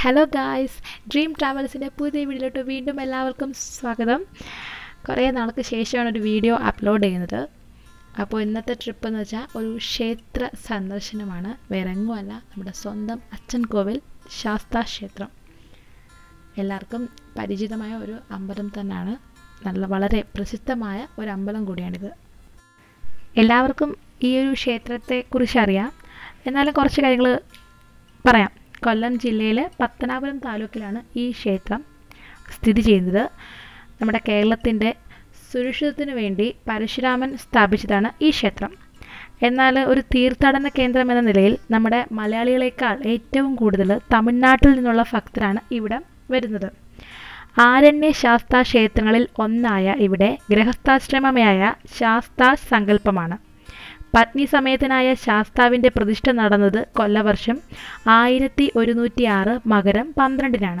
hello guys dream ട്രാവൽസിൻ്റെ പുതിയ വീഡിയോയിലോട്ട് വീണ്ടും എല്ലാവർക്കും സ്വാഗതം കുറേ നാൾക്ക് ശേഷമാണ് ഒരു വീഡിയോ അപ്ലോഡ് ചെയ്യുന്നത് അപ്പോൾ ഇന്നത്തെ ട്രിപ്പ് എന്ന് വെച്ചാൽ ഒരു ക്ഷേത്ര സന്ദർശനമാണ് വേറെ എങ്ങുമല്ല നമ്മുടെ സ്വന്തം അച്ഛൻ കോവിൽ ശാസ്താ ക്ഷേത്രം എല്ലാവർക്കും പരിചിതമായ ഒരു അമ്പലം തന്നെയാണ് നല്ല വളരെ പ്രസിദ്ധമായ ഒരു അമ്പലം കൂടിയാണിത് എല്ലാവർക്കും ഈ ഒരു ക്ഷേത്രത്തെക്കുറിച്ച് അറിയാം എന്നാലും കുറച്ച് കാര്യങ്ങൾ പറയാം കൊല്ലം ജില്ലയിലെ പത്തനാപുരം താലൂക്കിലാണ് ഈ ക്ഷേത്രം സ്ഥിതി ചെയ്യുന്നത് നമ്മുടെ കേരളത്തിൻ്റെ സുരക്ഷിതത്തിനു വേണ്ടി പരശുരാമൻ സ്ഥാപിച്ചതാണ് ഈ ക്ഷേത്രം എന്നാൽ ഒരു തീർത്ഥാടന കേന്ദ്രം എന്ന നിലയിൽ നമ്മുടെ മലയാളികളെക്കാൾ ഏറ്റവും കൂടുതൽ തമിഴ്നാട്ടിൽ നിന്നുള്ള ഭക്തരാണ് ഇവിടെ വരുന്നത് ആരണ്യ ശാസ്താ ക്ഷേത്രങ്ങളിൽ ഒന്നായ ഇവിടെ ഗൃഹസ്ഥാശ്രമമായ ശാസ്താ സങ്കല്പമാണ് പത്നി സമേതനായ ശാസ്താവിൻ്റെ പ്രതിഷ്ഠ നടന്നത് കൊല്ലവർഷം ആയിരത്തി ഒരുന്നൂറ്റി ആറ് മകരം പന്ത്രണ്ടിനാണ്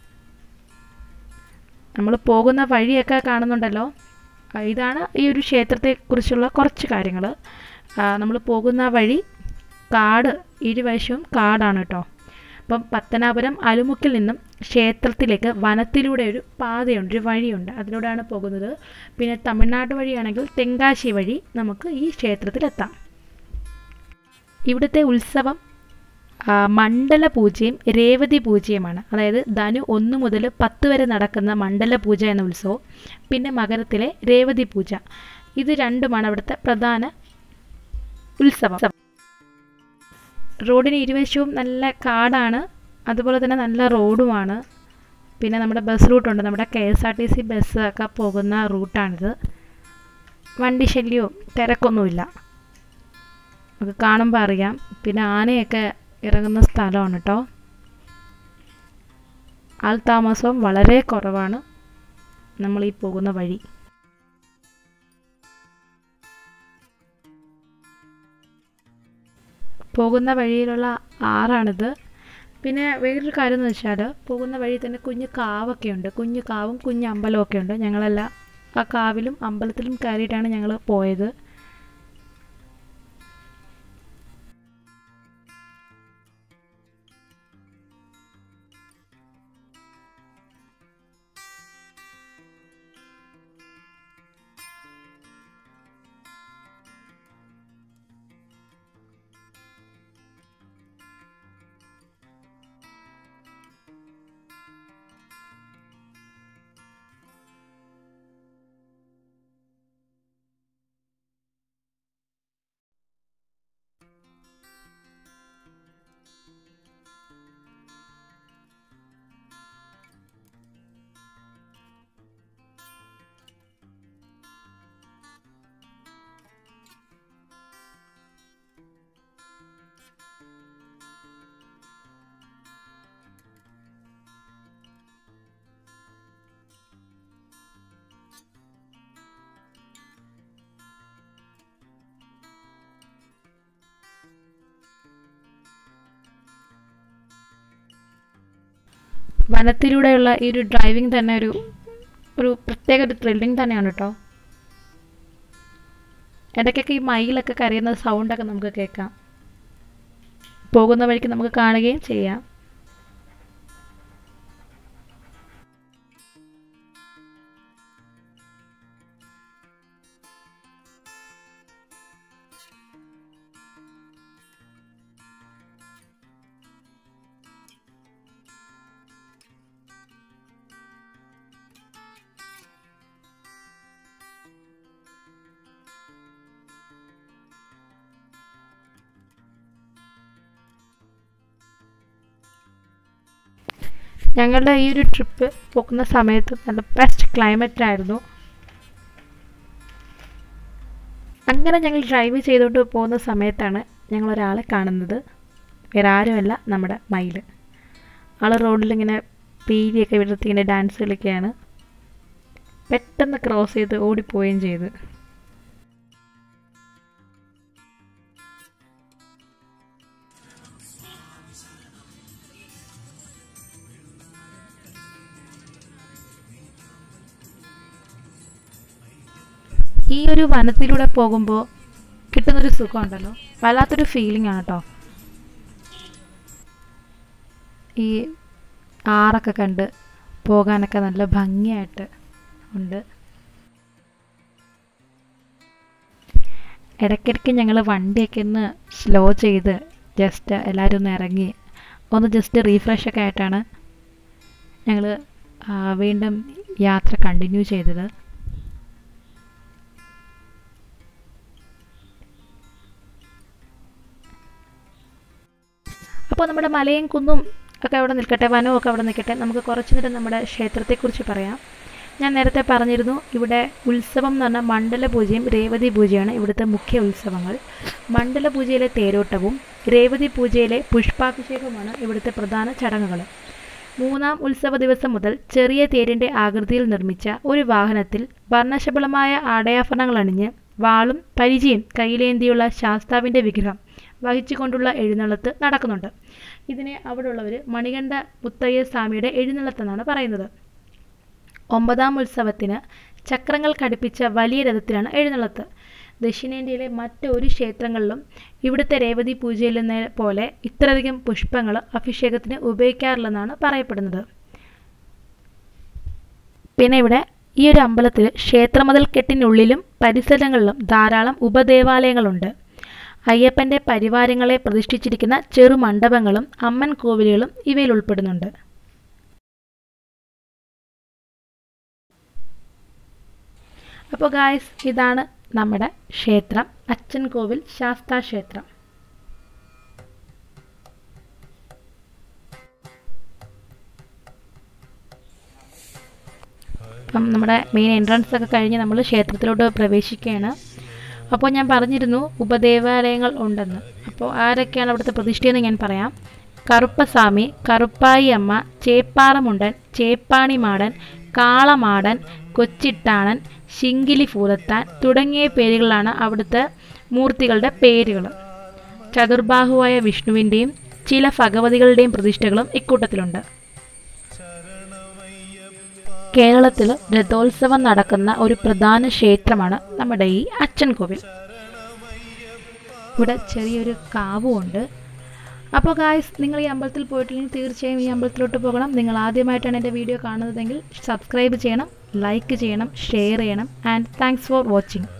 നമ്മൾ പോകുന്ന വഴിയൊക്കെ കാണുന്നുണ്ടല്ലോ ആ, ഇതാണ് ഈ ഒരു ക്ഷേത്രത്തെക്കുറിച്ചുള്ള കുറച്ച് കാര്യങ്ങൾ നമ്മൾ പോകുന്ന വഴി കാട് ഇരുവശവും കാടാണ് കേട്ടോ അപ്പം പത്തനാപുരം അലുമുക്കിൽ നിന്നും ക്ഷേത്രത്തിലേക്ക് വനത്തിലൂടെ ഒരു പാതയുണ്ട് ഒരു വഴിയുണ്ട് അതിലൂടെയാണ് പോകുന്നത് പിന്നെ തമിഴ്നാട് വഴിയാണെങ്കിൽ തെങ്കാശി വഴി നമുക്ക് ഈ ക്ഷേത്രത്തിലെത്താം ഇവിടുത്തെ ഉത്സവം ആ, മണ്ഡല പൂജയും രേവതി പൂജയുമാണ് അതായത് ധനു ഒന്ന് മുതൽ പത്ത് വരെ നടക്കുന്ന മണ്ഡല പൂജ എന്ന ഉത്സവം പിന്നെ മകരത്തിലെ രേവതി പൂജ ഇത് രണ്ടുമാണ് അവിടുത്തെ പ്രധാന ഉത്സവം റോഡിന് ഇരുവശവും നല്ല കാടാണ് അതുപോലെ തന്നെ നല്ല റോഡുമാണ് പിന്നെ നമ്മുടെ ബസ് റൂട്ടുണ്ട് നമ്മുടെ K S R T C bus ഒക്കെ പോകുന്ന റൂട്ടാണിത് വണ്ടി ശല്യവും തിരക്കൊന്നുമില്ല നമുക്ക് കാണുമ്പോൾ അറിയാം പിന്നെ ആനയൊക്കെ ഇറങ്ങുന്ന സ്ഥലമാണ് കേട്ടോ ആൾ താമസവും വളരെ കുറവാണ് നമ്മൾ ഈ പോകുന്ന വഴി പോകുന്ന വഴിയിലുള്ള ആറാണിത് പിന്നെ വേറൊരു കാര്യം എന്ന് വെച്ചാൽ പോകുന്ന വഴി തന്നെ കുഞ്ഞു കാവൊക്കെ ഉണ്ട് കുഞ്ഞു കാവും കുഞ്ഞു അമ്പലവും ഒക്കെ ഉണ്ട് ഞങ്ങളെല്ലാം ആ കാവിലും അമ്പലത്തിലും കയറിയിട്ടാണ് ഞങ്ങൾ പോയത് വനത്തിലൂടെയുള്ള ഈ ഒരു ഡ്രൈവിംഗ് തന്നെ ഒരു ഒരു പ്രത്യേക ഒരു ത്രില്ലിംഗ് തന്നെയാണ് കേട്ടോ ഇടയ്ക്കൊക്കെ ഈ മയിലൊക്കെ കരയുന്ന സൗണ്ടൊക്കെ നമുക്ക് കേൾക്കാം പോകുന്ന വഴിക്ക് നമുക്ക് കാണുകയും ചെയ്യാം ഞങ്ങളുടെ ഈ ഒരു ട്രിപ്പ് പോകുന്ന സമയത്ത് നല്ല ബെസ്റ്റ് ക്ലൈമറ്റ് ആയിരുന്നു അങ്ങനെ ഞങ്ങൾ ഡ്രൈവ് ചെയ്തുകൊണ്ട് പോകുന്ന സമയത്താണ് ഞങ്ങൾ ഒരാളെ കാണുന്നത് വേറെ ആരുമല്ല നമ്മുടെ മയിൽ ആൾ റോഡിലിങ്ങനെ പീലിയൊക്കെ വിടർത്തി ഇങ്ങനെ ഡാൻസ് കളിക്കുകയാണ് പെട്ടെന്ന് ക്രോസ് ചെയ്ത് ഓടിപ്പോവുകയും ചെയ്ത് ഈ ഒരു വനത്തിലൂടെ പോകുമ്പോൾ കിട്ടുന്നൊരു സുഖമുണ്ടല്ലോ വല്ലാത്തൊരു ഫീലിംഗ് ആണ് കേട്ടോ ഈ ആറൊക്കെ കണ്ട് പോകാനൊക്കെ നല്ല ഭംഗിയായിട്ട് ഉണ്ട് ഇടയ്ക്കിടയ്ക്ക് ഞങ്ങൾ വണ്ടിയൊക്കെ ഒന്ന് സ്ലോ ചെയ്ത് ജസ്റ്റ് എല്ലാവരും ഒന്ന് ഇറങ്ങി ഒന്ന് ജസ്റ്റ് റീഫ്രഷൊക്കെ ആയിട്ടാണ് ഞങ്ങൾ വീണ്ടും യാത്ര കണ്ടിന്യൂ ചെയ്തത് അപ്പോൾ നമ്മുടെ മലയും കുന്നും ഒക്കെ അവിടെ നിൽക്കട്ടെ വനവും ഒക്കെ അവിടെ നിൽക്കട്ടെ നമുക്ക് കുറച്ച് നേരം നമ്മുടെ ക്ഷേത്രത്തെക്കുറിച്ച് പറയാം ഞാൻ നേരത്തെ പറഞ്ഞിരുന്നു ഇവിടെ ഉത്സവം എന്ന് പറഞ്ഞാൽ മണ്ഡല പൂജയും രേവതി പൂജയാണ് ഇവിടുത്തെ മുഖ്യ ഉത്സവങ്ങൾ മണ്ഡല പൂജയിലെ തേരോട്ടവും രേവതി പൂജയിലെ പുഷ്പാഭിഷേകവുമാണ് ഇവിടുത്തെ പ്രധാന ചടങ്ങുകൾ മൂന്നാം ഉത്സവ ദിവസം മുതൽ ചെറിയ തേരിൻ്റെ ആകൃതിയിൽ നിർമ്മിച്ച ഒരു വാഹനത്തിൽ വർണ്ണശബളമായ ആടയാഭരണങ്ങൾ അണിഞ്ഞ് വാളും പരിചയും കയ്യിലേന്തിയുള്ള ശാസ്താവിൻ്റെ വിഗ്രഹം വഹിച്ചുകൊണ്ടുള്ള എഴുന്നള്ളത്ത് നടക്കുന്നുണ്ട് ഇതിനെ അവിടെയുള്ളവർ മണികണ്ഠ മുത്തയ്യ സ്വാമിയുടെ എഴുന്നള്ളത്തെന്നാണ് പറയുന്നത് ഒമ്പതാം ഉത്സവത്തിന് ചക്രങ്ങൾ ഘടിപ്പിച്ച വലിയ രഥത്തിലാണ് എഴുന്നള്ളത്ത് ദക്ഷിണേന്ത്യയിലെ മറ്റൊരു ക്ഷേത്രങ്ങളിലും ഇവിടുത്തെ രേവതി പൂജയിൽ നിന്ന് പോലെ ഇത്രയധികം പുഷ്പങ്ങൾ അഭിഷേകത്തിന് ഉപയോഗിക്കാറില്ലെന്നാണ് പറയപ്പെടുന്നത് പിന്നെ ഇവിടെ ഈ ഒരു അമ്പലത്തിൽ ക്ഷേത്രമതിൽ കെട്ടിനുള്ളിലും പരിസരങ്ങളിലും ധാരാളം ഉപദേവാലയങ്ങളുണ്ട് അയ്യപ്പൻ്റെ പരിവാരങ്ങളെ പ്രതിഷ്ഠിച്ചിരിക്കുന്ന ചെറു മണ്ഡപങ്ങളും അമ്മൻ കോവിലുകളും ഇവയിൽ ഉൾപ്പെടുന്നുണ്ട് അപ്പോൾ ഗായ്സ് ഇതാണ് നമ്മുടെ ക്ഷേത്രം അച്ഛൻ കോവിൽ ശാസ്താ ക്ഷേത്രം അപ്പം നമ്മുടെ മെയിൻ എൻട്രൻസ് ഒക്കെ കഴിഞ്ഞ് നമ്മൾ ക്ഷേത്രത്തിലോട്ട് പ്രവേശിക്കുകയാണ് അപ്പോൾ ഞാൻ പറഞ്ഞിരുന്നു ഉപദേവാലയങ്ങൾ ഉണ്ടെന്ന് അപ്പോൾ ആരൊക്കെയാണ് അവിടുത്തെ പ്രതിഷ്ഠയെന്ന് ഞാൻ പറയാം കറുപ്പസ്വാമി കറുപ്പായി അമ്മ ചേപ്പാറമുണ്ടൻ ചേപ്പാണിമാടൻ കാളമാടൻ കൊച്ചിട്ടാണൻ ശിങ്കിലി ഭൂതത്താൻ തുടങ്ങിയ പേരുകളാണ് അവിടുത്തെ മൂർത്തികളുടെ പേരുകൾ ചതുർബാഹുവായ വിഷ്ണുവിൻ്റെയും ചില ഭഗവതികളുടെയും പ്രതിഷ്ഠകളും ഇക്കൂട്ടത്തിലുണ്ട് കേരളത്തിൽ രഥോത്സവം നടക്കുന്ന ഒരു പ്രധാന ക്ഷേത്രമാണ് നമ്മുടെ ഈ അച്ഛൻ കോവിൽ ഇവിടെ ചെറിയൊരു കാവുമുണ്ട് അപ്പോൾ ഗായ്സ് നിങ്ങൾ ഈ അമ്പലത്തിൽ പോയിട്ടില്ലെങ്കിൽ തീർച്ചയായും ഈ അമ്പലത്തിലോട്ട് പോകണം നിങ്ങൾ ആദ്യമായിട്ടാണ് എൻ്റെ വീഡിയോ കാണുന്നതെങ്കിൽ സബ്സ്ക്രൈബ് ചെയ്യണം ലൈക്ക് ചെയ്യണം ഷെയർ ചെയ്യണം ആൻഡ് താങ്ക്സ് ഫോർ വാച്ചിങ്